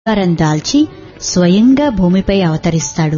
అవతారం దాల్చి స్వయంగా భూమిపై అవతరిస్తాడు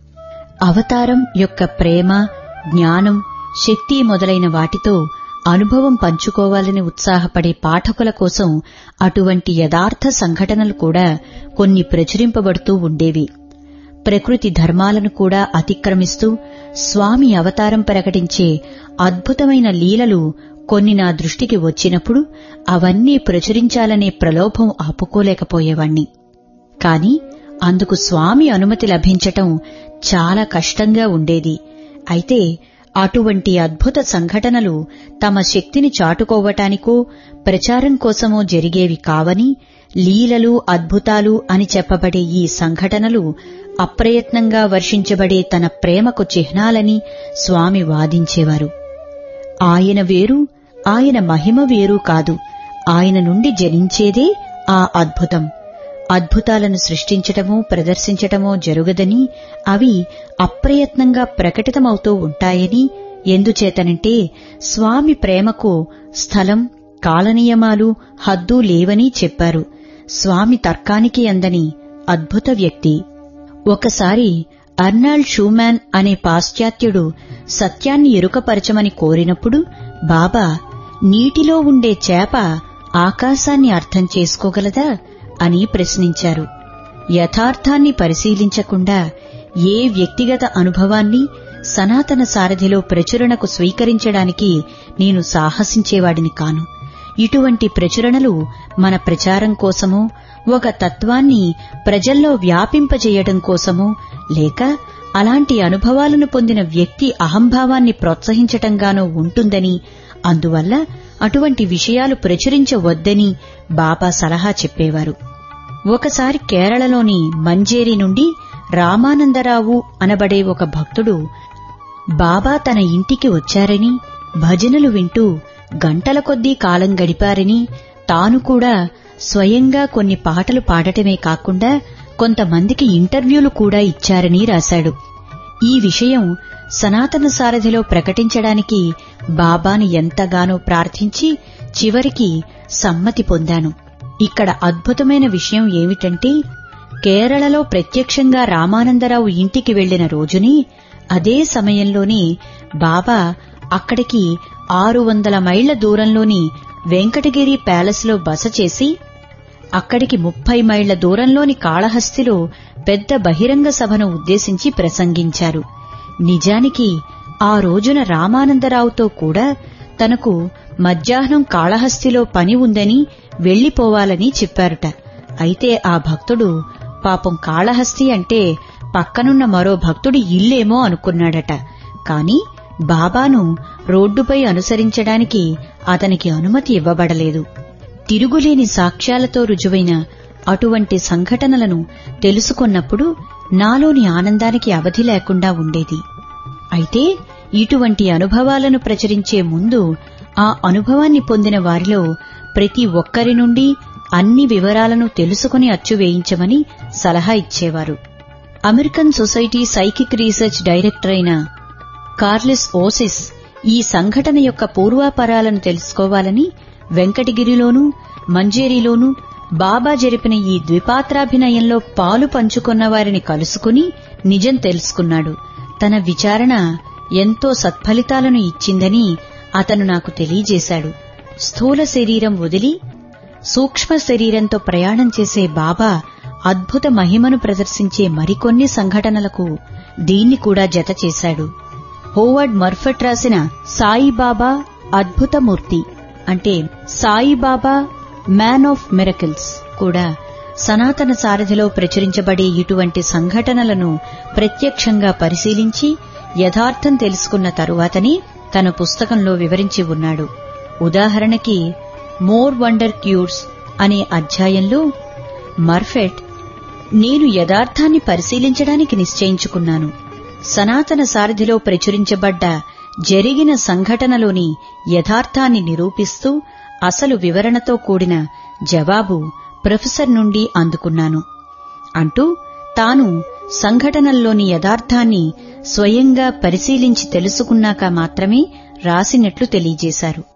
అవతారం యొక్క ప్రేమ జ్ఞానం శక్తి మొదలైన వాటితో అనుభవం పంచుకోవాలని ఉత్సాహపడే పాఠకుల కోసం అటువంటి యథార్థ సంఘటనలు కూడా కొన్ని ప్రచురింపబడుతూ ఉండేవి ప్రకృతి ధర్మాలను కూడా అతిక్రమిస్తూ స్వామి అవతారం ప్రకటించే అద్భుతమైన లీలలు కొన్ని నా దృష్టికి వచ్చినప్పుడు అవన్నీ ప్రచురించాలనే ప్రలోభం ఆపుకోలేకపోయేవాణ్ణి కాని అందుకు స్వామి అనుమతి లభించటం చాలా కష్టంగా ఉండేది అయితే అటువంటి అద్భుత సంఘటనలు తమ శక్తిని చాటుకోవటానికో ప్రచారం కోసమో జరిగేవి కావని లీలలు అద్భుతాలు అని చెప్పబడే ఈ సంఘటనలు అప్రయత్నంగా వర్షించబడే తన ప్రేమకు చిహ్నాలని స్వామి వాదించేవారు ఆయన వేరు ఆయన మహిమ వేరు కాదు ఆయన నుండి జనించేదే ఆ అద్భుతం అద్భుతాలను సృష్టించటమో ప్రదర్శించటమో జరుగదని అవి అప్రయత్నంగా ప్రకటితమవుతూ ఉంటాయని ఎందుచేతనంటే స్వామి ప్రేమకు స్థలం కాలనియమాలు హద్దు లేవని చెప్పారు స్వామి తర్కానికి అందని అద్భుత వ్యక్తి ఒకసారి అర్నాల్డ్ షూమాన్ అనే పాశ్చాత్యుడు సత్యాన్ని ఎరుకపరచమని కోరినప్పుడు బాబా నీటిలో ఉండే చేప ఆకాశాన్ని అర్థం చేసుకోగలదా అని ప్రశ్నించారు యథార్థాన్ని పరిశీలించకుండా ఏ వ్యక్తిగత అనుభవాన్ని సనాతన సారథిలో ప్రచురణకు స్వీకరించడానికి నేను సాహసించేవాడిని కాను ఇటువంటి ప్రచురణలు మన ప్రచారం కోసమో ఒక తత్వాన్ని ప్రజల్లో వ్యాపింపజేయడం కోసమో లేక అలాంటి అనుభవాలను పొందిన వ్యక్తి అహంభావాన్ని ప్రోత్సహించటంగానో ఉంటుందని అందువల్ల అటువంటి విషయాలు ప్రచురించవద్దని బాబా సలహా చెప్పేవారు ఒకసారి కేరళలోని మంజేరి నుండి రామానందరావు అనబడే ఒక భక్తుడు బాబా తన ఇంటికి వచ్చారని భజనలు వింటూ గంటల కొద్దీ కాలం గడిపారని తాను కూడా స్వయంగా కొన్ని పాటలు పాడటమే కాకుండా కొంతమందికి ఇంటర్వ్యూలు కూడా ఇచ్చారని రాశాడు ఈ విషయం సనాతన సారథిలో ప్రకటించడానికి బాబాను ఎంతగానో ప్రార్థించి చివరికి సమ్మతి పొందాను ఇక్కడ అద్భుతమైన విషయం ఏమిటంటే కేరళలో ప్రత్యక్షంగా రామానందరావు ఇంటికి వెళ్లిన రోజుని అదే సమయంలోనే బాబా అక్కడికి ఆరు వందల మైళ్ల దూరంలోని వెంకటగిరి ప్యాలెస్లో బస చేసి అక్కడికి ముప్పై మైళ్ల దూరంలోని కాళహస్తిలో పెద్ద బహిరంగ సభను ఉద్దేశించి ప్రసంగించారు నిజానికి ఆ రోజున రామానందరావుతో కూడా తనకు మధ్యాహ్నం కాళహస్తిలో పని ఉందని వెళ్లిపోవాలని చెప్పారుట అయితే ఆ భక్తుడు పాపం కాళహస్తి అంటే పక్కనున్న మరో భక్తుడి ఇల్లేమో అనుకున్నాడట కాని బాబాను రోడ్డుపై అనుసరించడానికి అతనికి అనుమతి ఇవ్వబడలేదు తిరుగులేని సాక్ష్యాలతో రుజువైన అటువంటి సంఘటనలను తెలుసుకున్నప్పుడు నాలోని ఆనందానికి అవధి లేకుండా ఉండేది అయితే ఇటువంటి అనుభవాలను ప్రచురించే ముందు ఆ అనుభవాన్ని పొందిన వారిలో ప్రతి ఒక్కరి నుండి అన్ని వివరాలను తెలుసుకుని అచ్చువేయించమని సలహా ఇచ్చేవారు American society psychic research director అయిన కార్లిస్ ఓసిస్ ఈ సంఘటన యొక్క పూర్వాపరాలను తెలుసుకోవాలని వెంకటగిరిలోనూ మంజేరిలోనూ బాబా జరిపిన ఈ ద్విపాత్రాభినయంలో పాలు పంచుకున్న వారిని కలుసుకుని నిజం తెలుసుకున్నాడు తన విచారణ ఎంతో సత్ఫలితాలను ఇచ్చిందని అతను నాకు తెలియజేశాడు స్థూల శరీరం వదిలి సూక్ష్మ శరీరంతో ప్రయాణం చేసే బాబా అద్భుత మహిమను ప్రదర్శించే మరికొన్ని సంఘటనలకు దీన్ని కూడా జత చేశాడు హోవర్డ్ మర్ఫట్ రాసిన సాయిబాబా అద్భుతమూర్తి అంటే సాయిబాబా మ్యాన్ ఆఫ్ మిరకిల్స్ కూడా సనాతన సారథిలో ప్రచురించబడే ఇటువంటి సంఘటనలను ప్రత్యక్షంగా పరిశీలించి యథార్థం తెలుసుకున్న తరువాతనే తన పుస్తకంలో వివరించి ఉన్నాడు ఉదాహరణకి మోర్ వండర్ క్యూర్స్ అనే అధ్యాయంలో మర్ఫెట్ నేను యథార్థాన్ని పరిశీలించడానికి నిశ్చయించుకున్నాను సనాతన సారథిలో ప్రచురించబడ్డ జరిగిన సంఘటనలోని యథార్థాన్ని నిరూపిస్తూ అసలు వివరణతో కూడిన జవాబు ప్రొఫెసర్ నుండి అందుకున్నాను అంటూ తాను సంఘటనల్లోని యథార్థాన్ని స్వయంగా పరిశీలించి తెలుసుకున్నాక మాత్రమే రాసినట్లు తెలియజేశారు